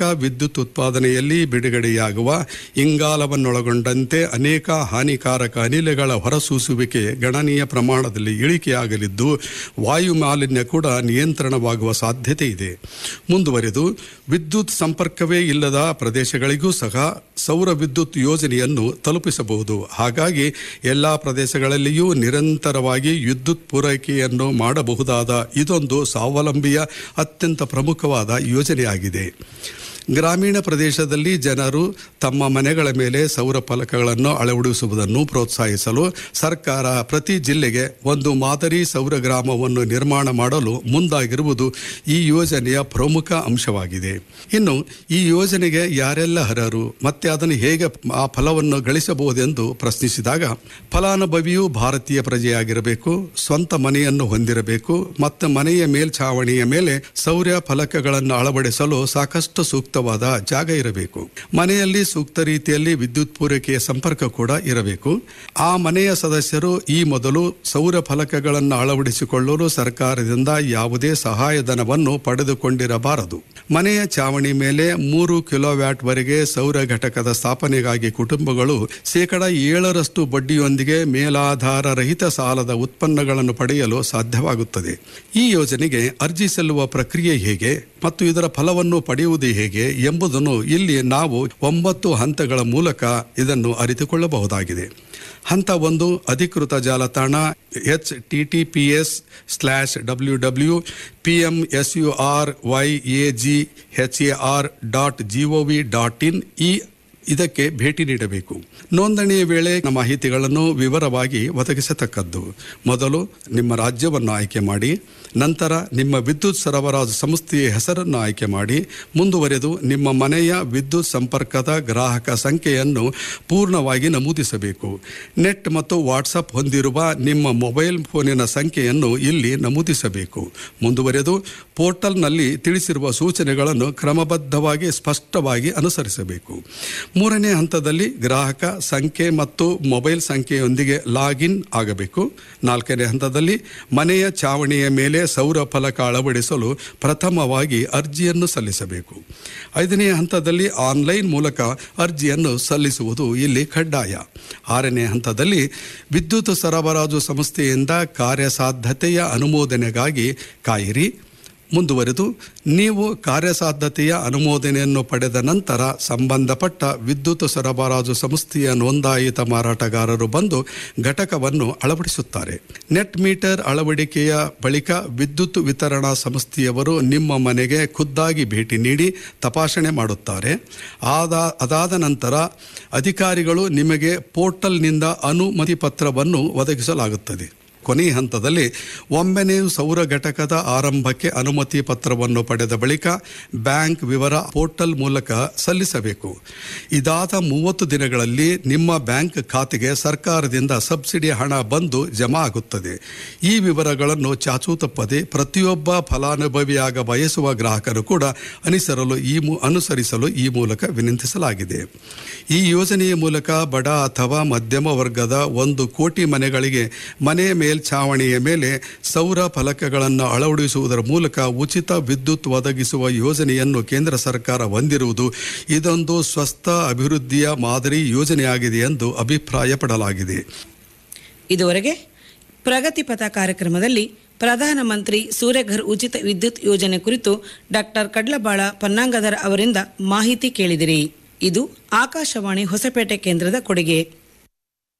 ವಿದ್ಯುತ್ ಉತ್ಪಾದನೆಯಲ್ಲಿ ಬಿಡುಗಡೆಯಾಗುವ ಇಂಗಾಲವನ್ನೊಳಗೊಂಡಂತೆ ಅನೇಕ ಹಾನಿಕಾರಕ ಅನಿಲಗಳ ಹೊರಸೂಸುವಿಕೆ ಗಣನೀಯ ಪ್ರಮಾಣದಲ್ಲಿ ಇಳಿಕೆಯಾಗಲಿದ್ದು ವಾಯು ಮಾಲಿನ್ಯ ಕೂಡ ನಿಯಂತ್ರಣವಾಗುವ ಸಾಧ್ಯತೆ ಇದೆ ಮುಂದುವರೆದು ವಿದ್ಯುತ್ ಸಂಪರ್ಕವೇ ಇಲ್ಲದ ಪ್ರದೇಶಗಳಿಗೂ ಸಹ ಸೌರ ವಿದ್ಯುತ್ ಯೋಜನೆಯನ್ನು ತಲುಪಿಸಬಹುದು ಹಾಗಾಗಿ ಎಲ್ಲ ಪ್ರದೇಶಗಳಲ್ಲಿಯೂ ನಿರಂತರವಾಗಿ ವಿದ್ಯುತ್ ಪೂರೈಕೆಯನ್ನು ಮಾಡಬಹುದಾದ ಇದೊಂದು ಸ್ವಾವಲಂಬಿಯ ಅತ್ಯಂತ ಪ್ರಮುಖವಾದ ಯೋಜನೆಯಾಗಿದೆ ಗ್ರಾಮೀಣ ಪ್ರದೇಶದಲ್ಲಿ ಜನರು ತಮ್ಮ ಮನೆಗಳ ಮೇಲೆ ಸೌರ ಫಲಕಗಳನ್ನು ಅಳವಡಿಸುವುದನ್ನು ಪ್ರೋತ್ಸಾಹಿಸಲು ಸರ್ಕಾರ ಪ್ರತಿ ಜಿಲ್ಲೆಗೆ ಒಂದು ಮಾದರಿ ಸೌರ ಗ್ರಾಮವನ್ನು ನಿರ್ಮಾಣ ಮಾಡಲು ಮುಂದಾಗಿರುವುದು ಈ ಯೋಜನೆಯ ಪ್ರಮುಖ ಅಂಶವಾಗಿದೆ ಇನ್ನು ಈ ಯೋಜನೆಗೆ ಯಾರೆಲ್ಲ ಅರ್ಹರು ಮತ್ತೆ ಅದನ್ನು ಹೇಗೆ ಆ ಫಲವನ್ನು ಗಳಿಸಬಹುದೆಂದು ಪ್ರಶ್ನಿಸಿದಾಗ ಫಲಾನುಭವಿಯು ಭಾರತೀಯ ಪ್ರಜೆಯಾಗಿರಬೇಕು ಸ್ವಂತ ಮನೆಯನ್ನು ಹೊಂದಿರಬೇಕು ಮತ್ತು ಮನೆಯ ಮೇಲ್ಛಾವಣಿಯ ಮೇಲೆ ಸೌರ ಫಲಕಗಳನ್ನು ಅಳವಡಿಸಲು ಸಾಕಷ್ಟು ಸೂಕ್ತವಾದ ಜಾಗ ಇರಬೇಕು ಮನೆಯಲ್ಲಿ ಸೂಕ್ತ ರೀತಿಯಲ್ಲಿ ವಿದ್ಯುತ್ ಪೂರೈಕೆಯ ಸಂಪರ್ಕ ಕೂಡ ಇರಬೇಕು ಆ ಮನೆಯ ಸದಸ್ಯರು ಈ ಮೊದಲು ಸೌರ ಫಲಕಗಳನ್ನು ಅಳವಡಿಸಿಕೊಳ್ಳಲು ಸರ್ಕಾರದಿಂದ ಯಾವುದೇ ಸಹಾಯಧನವನ್ನು ಪಡೆದುಕೊಂಡಿರಬಾರದು ಮನೆಯ ಚಾವಣಿ ಮೇಲೆ ಮೂರು ಕಿಲೋವ್ಯಾಟ್ ವರೆಗೆ ಸೌರ ಘಟಕದ ಸ್ಥಾಪನೆಗಾಗಿ ಕುಟುಂಬಗಳು ಶೇಕಡ ಏಳರಷ್ಟು ಬಡ್ಡಿಯೊಂದಿಗೆ ಮೇಲಾಧಾರ ರಹಿತ ಸಾಲದ ಉತ್ಪನ್ನಗಳನ್ನು ಪಡೆಯಲು ಸಾಧ್ಯವಾಗುತ್ತದೆ ಈ ಯೋಜನೆಗೆ ಅರ್ಜಿ ಸಲ್ಲುವ ಪ್ರಕ್ರಿಯೆ ಹೇಗೆ ಮತ್ತು ಇದರ ಫಲವನ್ನು ಪಡೆಯುವುದು ಹೇಗೆ ಎಂಬುದನ್ನು ಇಲ್ಲಿ ನಾವು ಒಂಬತ್ತು ಹಂತಗಳ ಮೂಲಕ ಇದನ್ನು ಅರಿತುಕೊಳ್ಳಬಹುದಾಗಿದೆ ಹಂತ ಒಂದು ಅಧಿಕೃತ ಜಾಲತಾಣ H T T P S slash W W P M S U R Y A G H A R dot G O V dot in ಈ ಇದಕ್ಕೆ ಭೇಟಿ ನೀಡಬೇಕು ನೋಂದಣಿಯ ವೇಳೆ ಮಾಹಿತಿಗಳನ್ನು ವಿವರವಾಗಿ ಒದಗಿಸತಕ್ಕದ್ದು ಮೊದಲು ನಿಮ್ಮ ರಾಜ್ಯವನ್ನು ಆಯ್ಕೆ ಮಾಡಿ ನಂತರ ನಿಮ್ಮ ವಿದ್ಯುತ್ ಸರಬರಾಜು ಸಂಸ್ಥೆಯ ಹೆಸರನ್ನು ಆಯ್ಕೆ ಮಾಡಿ ಮುಂದುವರೆದು ನಿಮ್ಮ ಮನೆಯ ವಿದ್ಯುತ್ ಸಂಪರ್ಕದ ಗ್ರಾಹಕ ಸಂಖ್ಯೆಯನ್ನು ಪೂರ್ಣವಾಗಿ ನಮೂದಿಸಬೇಕು ನೆಟ್ ಮತ್ತು ವಾಟ್ಸಪ್ ಹೊಂದಿರುವ ನಿಮ್ಮ ಮೊಬೈಲ್ ಫೋನಿನ ಸಂಖ್ಯೆಯನ್ನು ಇಲ್ಲಿ ನಮೂದಿಸಬೇಕು ಮುಂದುವರೆದು ಪೋರ್ಟಲ್ನಲ್ಲಿ ತಿಳಿಸಿರುವ ಸೂಚನೆಗಳನ್ನು ಕ್ರಮಬದ್ಧವಾಗಿ ಸ್ಪಷ್ಟವಾಗಿ ಅನುಸರಿಸಬೇಕು ಮೂರನೇ ಹಂತದಲ್ಲಿ ಗ್ರಾಹಕ ಸಂಖ್ಯೆ ಮತ್ತು ಮೊಬೈಲ್ ಸಂಖ್ಯೆಯೊಂದಿಗೆ ಲಾಗಿನ್ ಆಗಬೇಕು ನಾಲ್ಕನೇ ಹಂತದಲ್ಲಿ ಮನೆಯ ಚಾವಣಿಯ ಮೇಲೆ ಸೌರ ಫಲಕ ಅಳವಡಿಸಲು ಪ್ರಥಮವಾಗಿ ಅರ್ಜಿಯನ್ನು ಸಲ್ಲಿಸಬೇಕು ಐದನೇ ಹಂತದಲ್ಲಿ ಆನ್ಲೈನ್ ಮೂಲಕ ಅರ್ಜಿಯನ್ನು ಸಲ್ಲಿಸುವುದು ಇಲ್ಲಿ ಕಡ್ಡಾಯ ಆರನೇ ಹಂತದಲ್ಲಿ ವಿದ್ಯುತ್ ಸರಬರಾಜು ಸಂಸ್ಥೆಯಿಂದ ಕಾರ್ಯಸಾಧ್ಯತೆಯ ಅನುಮೋದನೆಗಾಗಿ ಕಾಯಿರಿ ಮುಂದುವರೆದು ನೀವು ಕಾರ್ಯಸಾಧ್ಯತೆಯ ಅನುಮೋದನೆಯನ್ನು ಪಡೆದ ನಂತರ ಸಂಬಂಧಪಟ್ಟ ವಿದ್ಯುತ್ ಸರಬರಾಜು ಸಂಸ್ಥೆಯ ನೋಂದಾಯಿತ ಮಾರಾಟಗಾರರು ಬಂದು ಘಟಕವನ್ನು ಅಳವಡಿಸುತ್ತಾರೆ ನೆಟ್ ಮೀಟರ್ ಅಳವಡಿಕೆಯ ಬಳಿಕ ವಿದ್ಯುತ್ ವಿತರಣಾ ಸಂಸ್ಥೆಯವರು ನಿಮ್ಮ ಮನೆಗೆ ಖುದ್ದಾಗಿ ಭೇಟಿ ನೀಡಿ ತಪಾಸಣೆ ಮಾಡುತ್ತಾರೆ ಆದ ಅದಾದ ನಂತರ ಅಧಿಕಾರಿಗಳು ನಿಮಗೆ ಪೋರ್ಟಲ್ನಿಂದ ಅನುಮತಿ ಪತ್ರವನ್ನು ಒದಗಿಸಲಾಗುತ್ತದೆ ಕೊನೆಯ ಹಂತದಲ್ಲಿ ಒಮ್ಮೆ ನೀವು ಸೌರ ಘಟಕದ ಆರಂಭಕ್ಕೆ ಅನುಮತಿ ಪತ್ರವನ್ನು ಪಡೆದ ಬಳಿಕ ಬ್ಯಾಂಕ್ ವಿವರ ಪೋರ್ಟಲ್ ಮೂಲಕ ಸಲ್ಲಿಸಬೇಕು ಇದಾದ ಮೂವತ್ತು ದಿನಗಳಲ್ಲಿ ನಿಮ್ಮ ಬ್ಯಾಂಕ್ ಖಾತೆಗೆ ಸರ್ಕಾರದಿಂದ ಸಬ್ಸಿಡಿ ಹಣ ಬಂದು ಜಮಾ ಆಗುತ್ತದೆ ಈ ವಿವರಗಳನ್ನು ಚಾಚೂ ತಪ್ಪದೆ ಪ್ರತಿಯೊಬ್ಬ ಫಲಾನುಭವಿಯಾಗ ಬಯಸುವ ಗ್ರಾಹಕರು ಕೂಡ ಅನುಸರಲು ಈ ಮೂ ಅನುಸರಿಸಲು ಈ ಮೂಲಕ ವಿನಂತಿಸಲಾಗಿದೆ ಈ ಯೋಜನೆಯ ಮೂಲಕ ಬಡ ಅಥವಾ ಮಧ್ಯಮ ವರ್ಗದ ಒಂದು ಕೋಟಿ ಮನೆಗಳಿಗೆ ಮನೆ ಮೇಲ್ಛಾವಣಿಯ ಮೇಲೆ ಸೌರ ಫಲಕಗಳನ್ನು ಅಳವಡಿಸುವುದರ ಮೂಲಕ ಉಚಿತ ವಿದ್ಯುತ್ ಒದಗಿಸುವ ಯೋಜನೆಯನ್ನು ಕೇಂದ್ರ ಸರ್ಕಾರ ಹೊಂದಿರುವುದು ಇದೊಂದು ಸ್ವಸ್ಥ ಅಭಿವೃದ್ಧಿಯ ಮಾದರಿ ಯೋಜನೆಯಾಗಿದೆ ಎಂದು ಅಭಿಪ್ರಾಯಪಡಲಾಗಿದೆ ಇದುವರೆಗೆ ಪ್ರಗತಿ ಪಥ ಕಾರ್ಯಕ್ರಮದಲ್ಲಿ ಪ್ರಧಾನಮಂತ್ರಿ ಸೂರ್ಯಘರ್ ಉಚಿತ ವಿದ್ಯುತ್ ಯೋಜನೆ ಕುರಿತು ಡಾಕ್ಟರ್ ಕಡ್ಲಬಾಳ ಪನ್ನಾಂಗದರ್ ಅವರಿಂದ ಮಾಹಿತಿ ಕೇಳಿದಿರಿ ಇದು ಆಕಾಶವಾಣಿ ಹೊಸಪೇಟೆ ಕೇಂದ್ರದ ಕೊಡುಗೆ